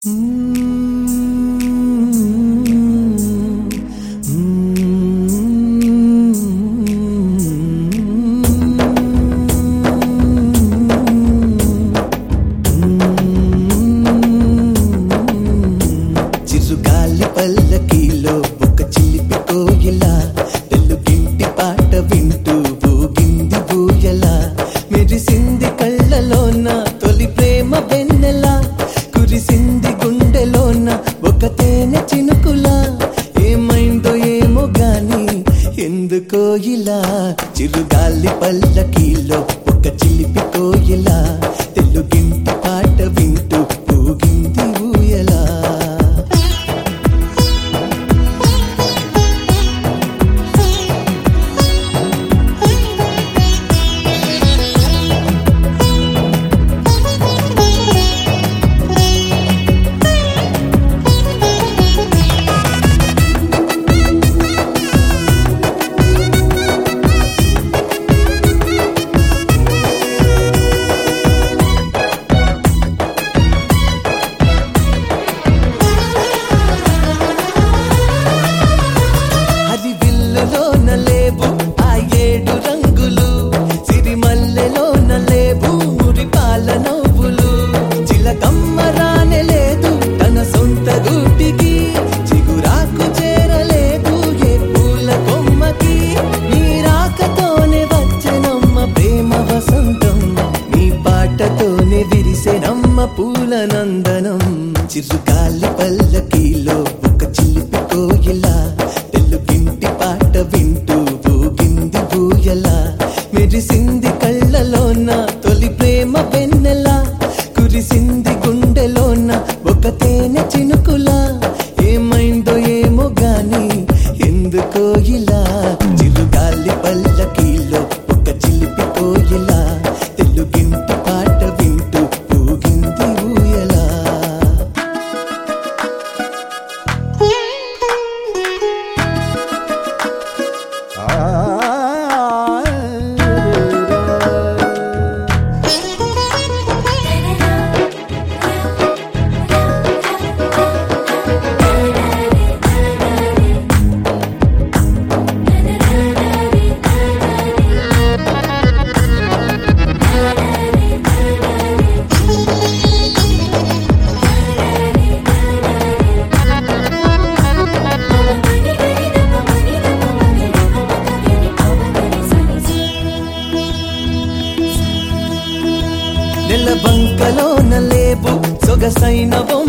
చిరుగాలి పల్లకీలో ఒక చిలిపి కోయిల తెలుగింటి పాట వింటూ ఊగింది బూయల మెరిసింది కళ్ళలోన తొలి ప్రేమ వెన్నెల కురిసింది గుండెలోన ఒక తేనె చినుకుల ఏమైందో ఏమో గాని ఎందుకో ఇలా చిరుగాలి పల్లకీలో ఒక చిలిపి కోయిల తెలుగింటి పాట వింటూ ఊగింది ఊయలా అది విల్లులోన లేవు ఆ ఏడు రంగులు సిరిమల్లెలోన లేవు మురిపాల నవ్వులు చిలకమ్మ రానే లేదు తన సొంత గూటికి చిగురాకు చేరలేదు ఏ పూల కొమ్మకి నీ రాకతోనే వచ్చెనమ్మ ప్రేమ వసంతం నీ పాటతోనే విరిసెనమ్మ పూల నందనం చిరుగాలి పల్లకీలో ఒక చిలిపి కోయిల తెలుగింటి పాట వింటూ ఊగింది బూయల మెరిసింది కళ్ళలోన తొలి ప్రేమ వెన్నెల కురిసింది గుండెలోన ఒక తేనె చినుకుల ఏమైందో ఏమో గాని ఎందుకో ఇలా చిరుగాలి పల్లకీలో ఒక చిలిపి కోయిల తెలుగింటి పాట వింటూ ఊగింది ఊయలా నెల బంకలోన లేవు సొగసైన ఓ